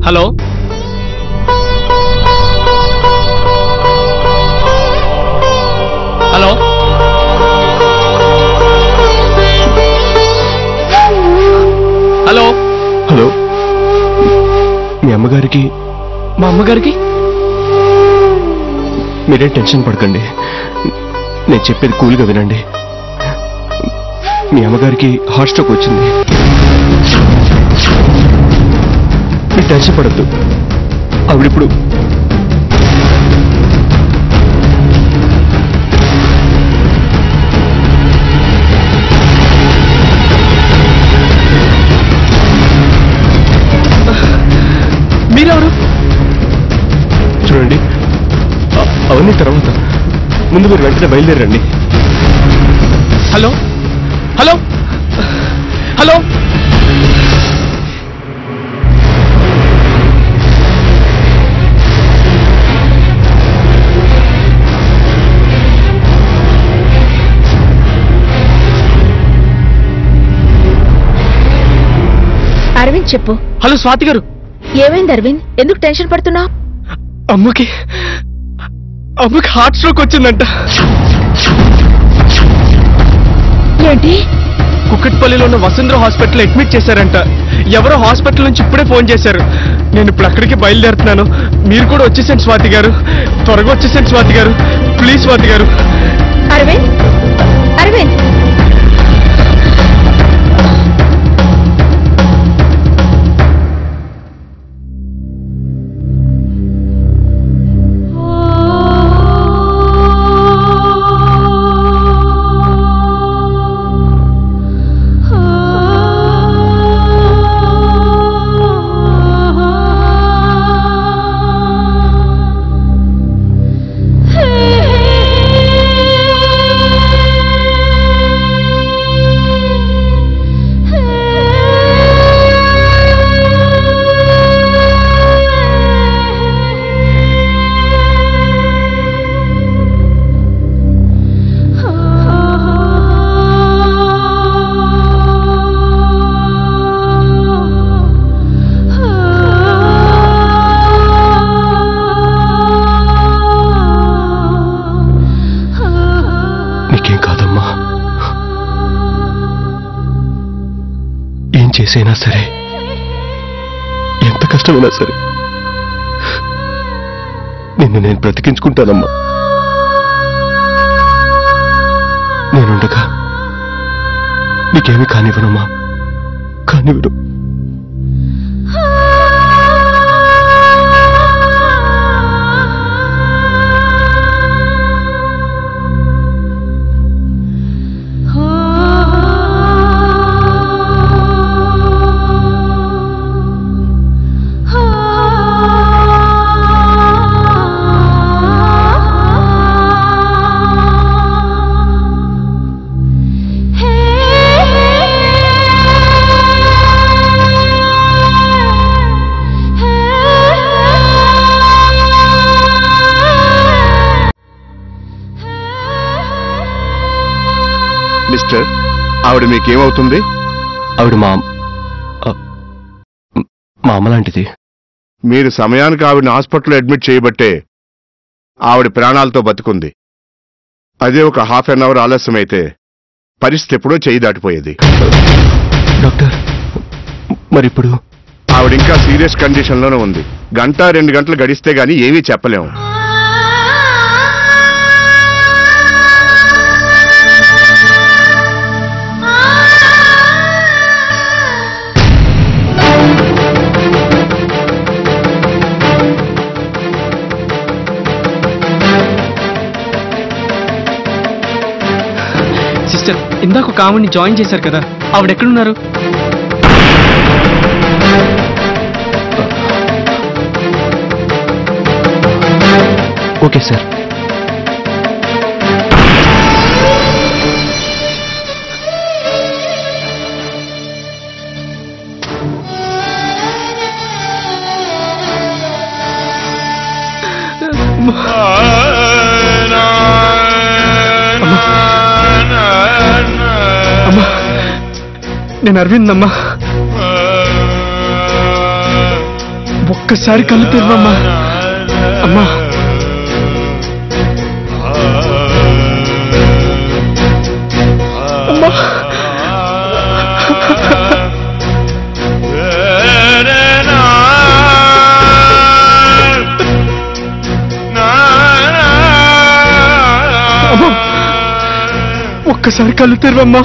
hello hello hello hello మీ అమ్మగారికి మా అమ్మగారికి మీరేం టెన్షన్ పడకండి నేను చెప్పేది కూల్గా వినండి మీ అమ్మగారికి హార్ట్ స్ట్రోక్ వచ్చింది మీరు టెన్షన్ పడద్దు ఆవిడిప్పుడు మీరెవరు చూడండి అ- అవన్నీ తర్వాత ముందు మీరు వెంటనే బయలుదేరండి హలో హలో హలో అరవింద్ చెప్పు హలో స్వాతి గారు ఏమైంది అరవింద్ ఎందుకు టెన్షన్ పడుతున్నావు అమ్మకి అమ్మకి హార్ట్ స్ట్రోక్ వచ్చిందంట ఏంటి కుక్కట్పల్లిలో ఉన్న వసుంధర హాస్పిటల్ అడ్మిట్ చేశారంట ఎవరో హాస్పిటల్ నుంచి ఇప్పుడే ఫోన్ చేశారు నేను ఇప్పుడు అక్కడికి బయలుదేరుతున్నాను మీరు కూడా వచ్చేసండి స్వాతి గారు త్వరగా వచ్చేసండి స్వాతి గారు ప్లీజ్ స్వాతి గారు అరవింద్ అరవింద్ నీకేం కాదమ్మా ఏం చేసైనా సరే ఎంత కష్టమైనా సరే నిన్ను నేను బ్రతికించుకుంటానమ్మా నేనుండగా నీకేమీ కానివ్వనమ్మా కానివ్వను మిస్టర్ ఆవిడ మీకేమవుతుంది ఆవిడ మా ఆ, మా అమ్మ లాంటిది మీరు సమయానికి ఆవిడని హాస్పిటల్లో అడ్మిట్ చేయబట్టే ఆవిడ ప్రాణాలతో బతుకుంది అదే ఒక హాఫ్ అన్ అవర్ ఆలస్యమైతే పరిస్థితి ఎప్పుడో చేయి దాటిపోయేది డాక్టర్ మరిప్పుడు ఆవిడ ఇంకా సీరియస్ కండిషన్లోనే ఉంది గంట రెండు గంటలు గడిస్తే గానీ ఏమీ చెప్పలేము సిస్టర్ ఇందాక ఒక ఆవిడ్ని జాయిన్ చేశారు కదా ఆవిడ ఎక్కడున్నారు ఓకే సార్ అమ్మా నేను అరవింద్ అమ్మా ఒక్కసారి కళ్ళు తెరవమ్మా అమ్మా అమ్మా అమ్మా ఒక్కసారి కళ్ళు తెరవమ్మా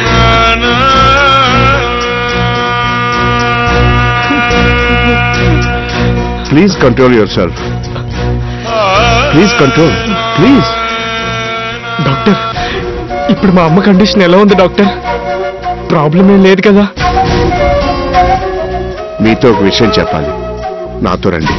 please control yourself please control please doctor ఇప్పుడు మా అమ్మ కండిషన్ ఎలా ఉంది డాక్టర్ ప్రాబ్లం ఏం లేదు కదా మీతో ఒక విషయం చెప్పాలి నాతో రండి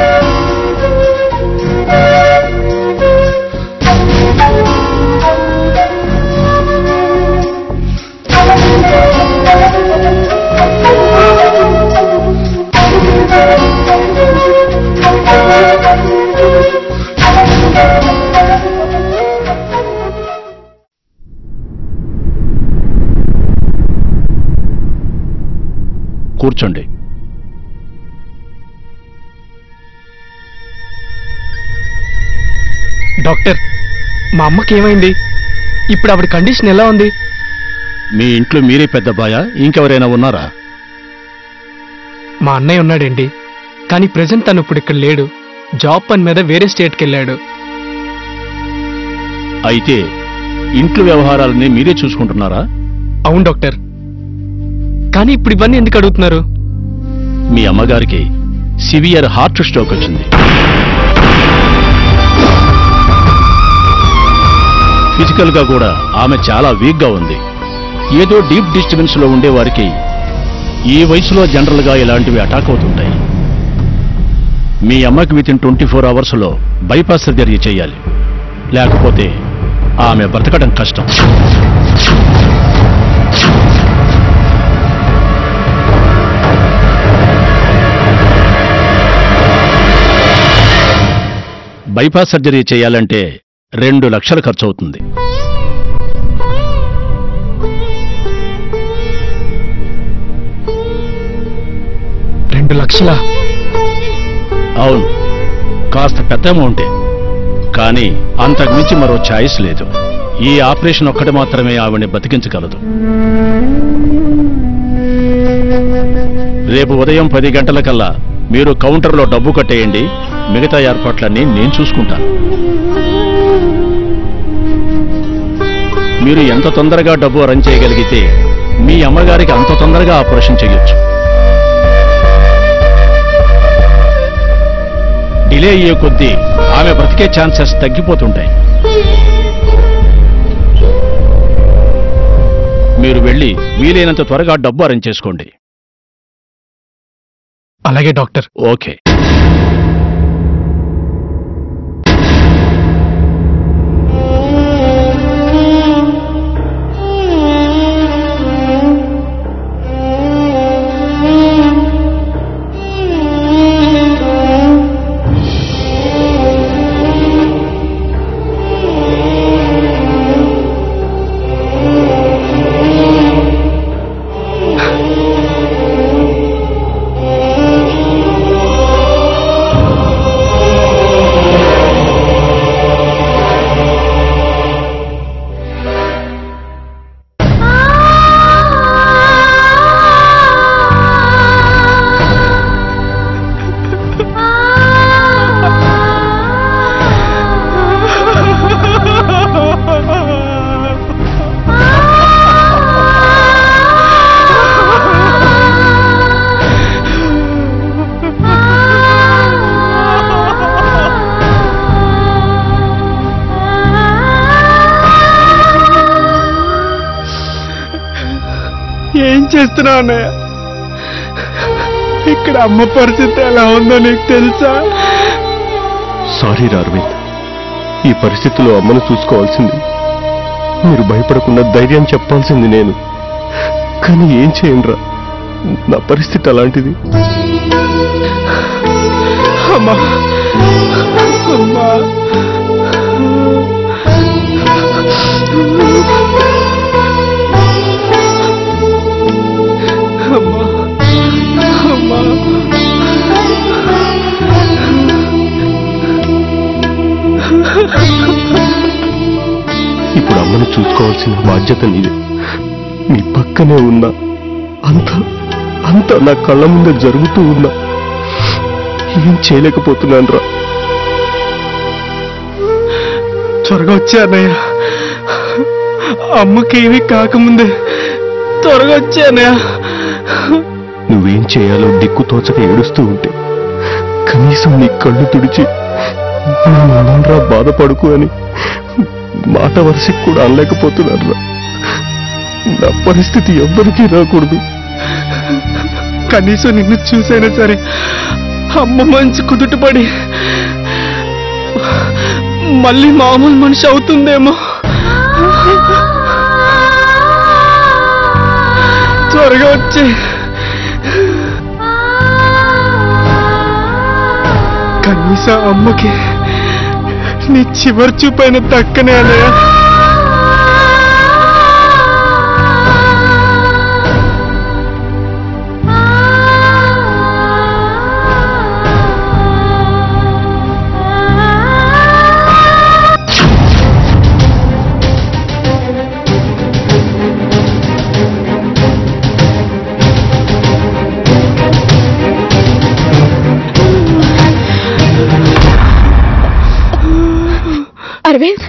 కూర్చోండి డాక్టర్ మా అమ్మకి ఏమైంది ఇప్పుడు ఆవిడ కండిషన్ ఎలా ఉంది మీ ఇంట్లో మీరే పెద్ద బాయ ఇంకెవరైనా ఉన్నారా మా అన్నయ్య ఉన్నాడండి కానీ ప్రజెంట్ తను ఇప్పుడు ఇక్కడ లేడు జాబ్ పని మీద వేరే స్టేట్కి వెళ్ళాడు అయితే ఇంట్లో వ్యవహారాలన్నీ మీరే చూసుకుంటున్నారా అవును డాక్టర్ కానీ ఇప్పుడు ఇవన్నీ ఎందుకు అడుగుతున్నారు మీ అమ్మగారికి సివియర్ హార్ట్ స్ట్రోక్ వచ్చింది ఫిజికల్ గా కూడా ఆమె చాలా వీక్ గా ఉంది ఏదో డీప్ డిస్టర్బెన్స్ లో ఉండే వారికి ఈ వయసులో జనరల్ గా ఇలాంటివి అటాక్ అవుతుంటాయి మీ అమ్మకి within twenty four hours లో బైపాస్ సర్జరీ చేయాలి లేకపోతే ఆమె బ్రతకడం కష్టం బైపాస్ సర్జరీ చేయాలంటే రెండు లక్షలు ఖర్చు అవుతుంది రెండు లక్షల అవును కాస్త పెద్ద అమౌంటే కానీ అంతకుమించి మరో ఛాయిస్ లేదు ఈ ఆపరేషన్ ఒక్కటి మాత్రమే ఆవిడ్ని బతికించగలదు రేపు ఉదయం పది గంటలకల్లా మీరు కౌంటర్లో డబ్బు కట్టేయండి మిగతా ఏర్పాట్లన్నీ నేను చూసుకుంటాను మీరు ఎంత తొందరగా డబ్బు అరేంజ్ చేయగలిగితే మీ అమ్మగారికి అంత తొందరగా ఆపరేషన్ చేయొచ్చు డిలే అయ్యే కొద్దీ ఆమె బ్రతికే ఛాన్సెస్ తగ్గిపోతుంటాయి మీరు వెళ్ళి వీలైనంత త్వరగా డబ్బు అరేంజ్ చేసుకోండి అలాగే డాక్టర్ ఓకే ఏం చేస్తున్నావు అన్నయ్య ఇక్కడ అమ్మ పరిస్థితి ఎలా ఉందో నీకు తెలుసా సారీ అరవింద్ ఈ పరిస్థితిలో అమ్మను చూసుకోవాల్సింది మీరు భయపడకుండా ధైర్యం చెప్పాల్సింది నేను కానీ ఏం చేయండిరా నా పరిస్థితి అలాంటిది అమ్మా అమ్మా అమ్మా అమ్మా ఇప్పుడు అమ్మను చూసుకోవాల్సిన బాధ్యత నీదే నీ పక్కనే ఉన్నా అంత అంత నా కళ్ళ ముందే జరుగుతూ ఉన్నా ఏం చేయలేకపోతున్నాను రా త్వరగా వచ్చే అన్నయ్య అమ్మకి ఏమీ కాకముందే త్వరగా వచ్చే అన్నయ్య నువ్వేం చేయాలో దిక్కు తోచక ఏడుస్తూ ఉంటే కనీసం నీ కళ్ళు తుడిచి రా బాధపడుకు అని మాట వరుసకి కూడా అనలేకపోతున్నాను రా నా పరిస్థితి ఎవ్వరికీ రాకూడదు కనీసం నిన్ను చూసైనా సరే అమ్మ మంచి కుదుటపడి మళ్ళీ మామూలు మనిషి అవుతుందేమో త్వరగా వచ్చే కనీసం అమ్మకి నీ చివరి చూపైన దక్కనే అన్నయ్య అరవింద్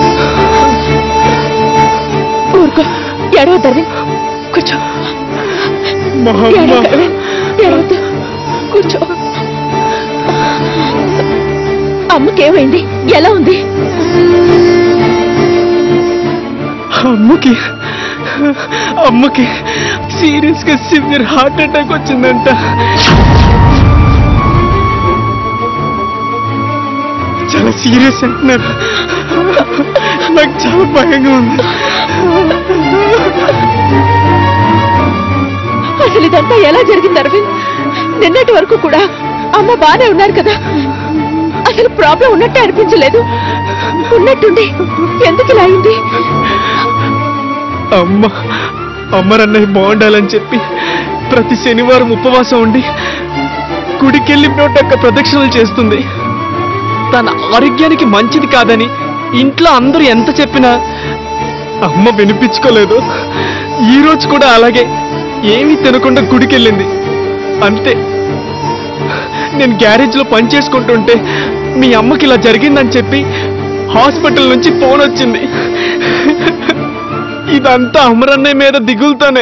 ఊరుకో ఎడవద్దు అరవింద్ కూర్చో మా అమ్మ ఎడవద్దు అరవింద్ ఎడవద్దు కూర్చో అమ్మకేమైంది ఎలా ఉంది అమ్మకి అమ్మకి సీరియస్ గా సివియర్ హార్ట్ అటాక్ వచ్చిందంట చాలా సీరియస్ అంటున్నారు నాకు చాలా భయంగా ఉంది అసలు ఇదంతా ఎలా జరిగింది అరవింద్ నిన్నటి వరకు కూడా అమ్మ బానే ఉన్నారు కదా అసలు ప్రాబ్లం ఉన్నట్టే అనిపించలేదు ఉన్నట్టుండి ఎందుకు ఇలా అయింది అమ్మ అమ్మరన్నయ్య బాగుండాలని చెప్పి ప్రతి శనివారం ఉపవాసం ఉండి గుడికెళ్ళి నోటక్క ప్రదక్షిణలు చేస్తుంది తన ఆరోగ్యానికి మంచిది కాదని ఇంట్లో అందరూ ఎంత చెప్పినా అమ్మ వినిపించుకోలేదు ఈ రోజు కూడా అలాగే ఏమీ తినకుండా గుడికెళ్ళింది అంతే నేను గ్యారేజ్లో పని చేసుకుంటుంటే మీ అమ్మకి ఇలా జరిగిందని చెప్పి హాస్పిటల్ నుంచి ఫోన్ వచ్చింది ఇదంతా అమరన్నయ్య మీద దిగులుతోనే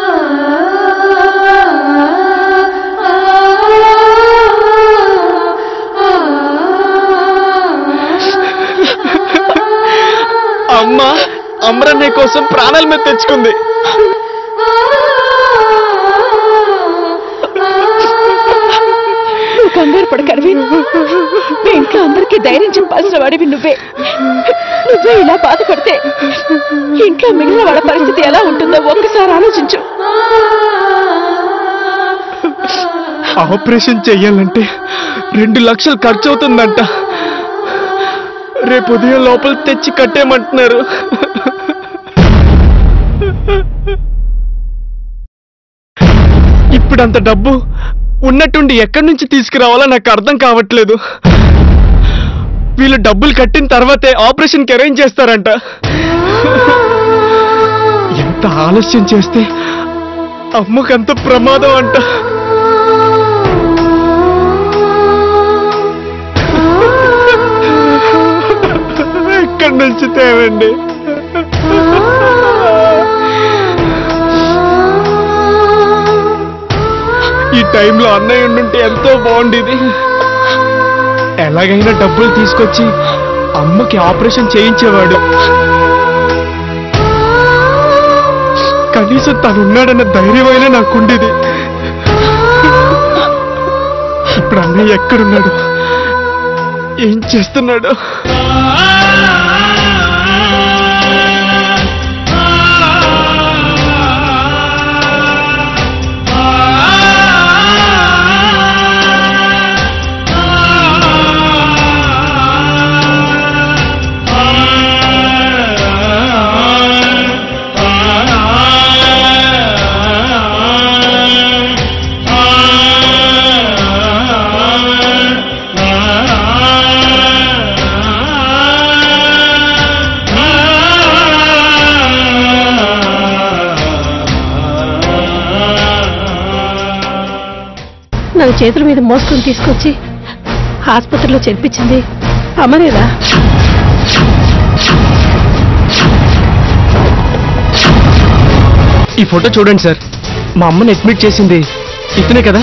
అమ్మ అమరన్నయ్య కోసం ప్రాణాల మీద తెచ్చుకుంది నువ్వు కంగారు పడకు అరవింద్ మీ ఇంట్లో అందరికీ ధైర్యం చెప్పాల్సిన వాడివి నువ్వే నువ్వే ఇలా బాధపడితే ఇంట్లో మిగిలిన వాళ్ళ పరిస్థితి ఎలా ఉంటుందో ఒక్కసారి ఆలోచించు ఆపరేషన్ చెయ్యాలంటే రెండు లక్షలు ఖర్చు అవుతుందంట రేపు ఉదయం లోపల తెచ్చి కట్టేయమంటున్నారు ఇప్పుడంత డబ్బు ఉన్నట్టుండి ఎక్కడి నుంచి తీసుకురావాలో నాకు అర్థం కావట్లేదు వీళ్ళు డబ్బులు కట్టిన తర్వాతే ఆపరేషన్కి అరేంజ్ చేస్తారంట ఎంత ఆలస్యం చేస్తే అమ్మకంత ప్రమాదం అంట ఎక్కడి నుంచి తేవండి ఈ టైంలో అన్నయ్య ఉండుంటే ఎంతో బాగుండేది ఎలాగైనా డబ్బులు తీసుకొచ్చి అమ్మకి ఆపరేషన్ చేయించేవాడు కనీసం తనున్నాడన్న ధైర్యమైనా నాకుండేది ఇప్పుడు అన్నయ్య ఎక్కడున్నాడు ఏం చేస్తున్నాడు ఆ తన చేతుల మీద మోసుకొని తీసుకొచ్చి ఆసుపత్రిలో చేర్పించింది అమరేరా ఈ ఫోటో చూడండి సార్ మా అమ్మని అడ్మిట్ చేసింది ఇతనే కదా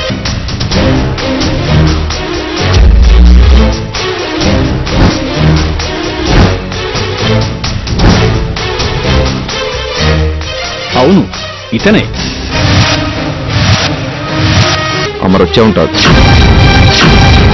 అవును ఇతనే అమరు వచ్చే ఉంటారు